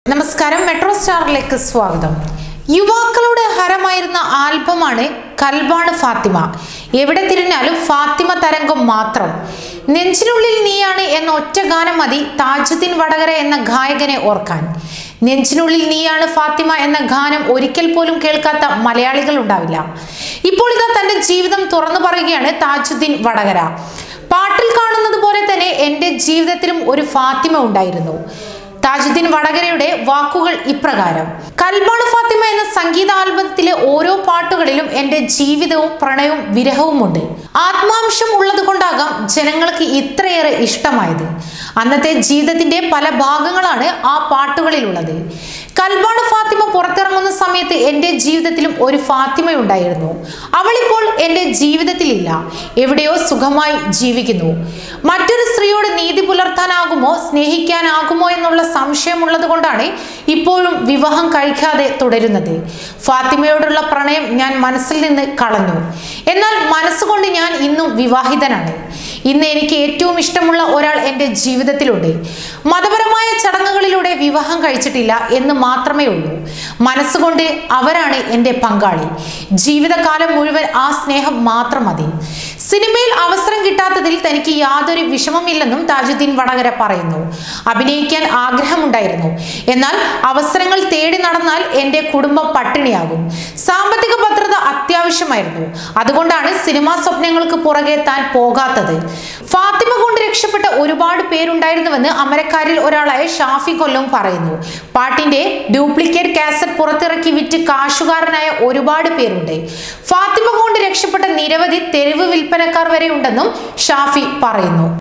നമസ്കാരം മെട്രോ സ്റ്റാറിലേക്ക് സ്വാഗതം യുവാക്കളുടെ ഹരമായിരുന്ന ആൽബമാണ് കൽബാണ് ഫാത്തിമ എവിടെ തിരിഞ്ഞാലും ഫാത്തിമ തരംഗം മാത്രം നെഞ്ചിനുള്ളിൽ നീയാണ് എന്ന ഒറ്റ ഗാനം മതി താജുദ്ദീൻ വടകര എന്ന ഗായകനെ ഓർക്കാൻ നെഞ്ചിനുള്ളിൽ നീയാണ് ഫാത്തിമ എന്ന ഗാനം ഒരിക്കൽ പോലും കേൾക്കാത്ത മലയാളികൾ ഉണ്ടാവില്ല ഇപ്പോൾ ഇതാ തന്റെ ജീവിതം തുറന്നു പറയുകയാണ് താജുദ്ദീൻ വടകര പാട്ടിൽ കാണുന്നത് പോലെ തന്നെ എൻ്റെ ജീവിതത്തിലും ഒരു ഫാത്തിമ ഉണ്ടായിരുന്നു താജുദ്ദീൻ വടകരയുടെ വാക്കുകൾ ഇപ്രകാരം കൽബാണ് ഫാത്തിമ എന്ന സംഗീത ആൽബത്തിലെ ഓരോ പാട്ടുകളിലും എൻ്റെ ജീവിതവും പ്രണയവും വിരഹവുമുണ്ട് ആത്മാംശം ഉള്ളത് കൊണ്ടാകാം ജനങ്ങൾക്ക് ഇത്രയേറെ ഇഷ്ടമായത് അന്നത്തെ ജീവിതത്തിന്റെ പല ഭാഗങ്ങളാണ് ആ പാട്ടുകളിലുള്ളത് കൽബാണ് ഫാത്തിമ പുറത്തിറങ്ങുന്ന സമയത്ത് എൻ്റെ ജീവിതത്തിലും ഒരു ഫാത്തിമ ഉണ്ടായിരുന്നു അവളിപ്പോൾ എൻ്റെ ജീവിതത്തിലില്ല എവിടെയോ സുഖമായി ജീവിക്കുന്നു മറ്റൊരു സ്ത്രീയോട് നീതി പുലർത്താനാകുമോ സ്നേഹിക്കാനാകുമോ എന്നുള്ള സംശയമുള്ളത് കൊണ്ടാണ് ഇപ്പോഴും വിവാഹം കഴിക്കാതെ തുടരുന്നത് ഫാത്തിമയോടുള്ള പ്രണയം ഞാൻ മനസ്സിൽ നിന്ന് കളഞ്ഞു എന്നാൽ മനസ്സുകൊണ്ട് ഞാൻ ഇന്നും വിവാഹിതനാണ് ഇന്ന് എനിക്ക് ഏറ്റവും ഇഷ്ടമുള്ള ഒരാൾ എൻ്റെ ജീവിതത്തിലുണ്ട് മതപരമായ ചടങ്ങുകളിലൂടെ വിവാഹം കഴിച്ചിട്ടില്ല എന്ന് മാത്രമേ ഉള്ളൂ മനസ്സുകൊണ്ട് അവരാണ് എൻ്റെ പങ്കാളി ജീവിതകാലം മുഴുവൻ ആ സ്നേഹം മാത്രം മതി സിനിമയിൽ അവസരം കിട്ടാത്തതിൽ തനിക്ക് യാതൊരു വിഷമമില്ലെന്നും താജുദ്ദീൻ വടകര പറയുന്നു അഭിനയിക്കാൻ ആഗ്രഹമുണ്ടായിരുന്നു എന്നാൽ അവസരങ്ങൾ തേടി നടന്നാൽ എൻ്റെ കുടുംബം പട്ടിണിയാകും സാമ്പത്തിക ഭദ്രത അത്യാവശ്യമായിരുന്നു അതുകൊണ്ടാണ് സിനിമാ സ്വപ്നങ്ങൾക്ക് പുറകെ താൻ പോകാത്തത് ഫാത്തിമ കൊണ്ട് രക്ഷപ്പെട്ട ഒരുപാട് പേരുണ്ടായിരുന്നുവെന്ന് അമരക്കാരിൽ ഒരാളായ ഷാഫി കൊല്ലം പറയുന്നു പാട്ടിന്റെ ഡ്യൂപ്ലിക്കേറ്റ് കാസറ്റ് പുറത്തിറക്കി വിറ്റ് കാശുകാരനായ ഒരുപാട് പേരുണ്ട് ഫാത്തിമ കൊണ്ട് രക്ഷപ്പെട്ട നിരവധി തെരുവ് വിൽപ്പനക്കാർ വരെ ഉണ്ടെന്നും ഷാഫി പറയുന്നു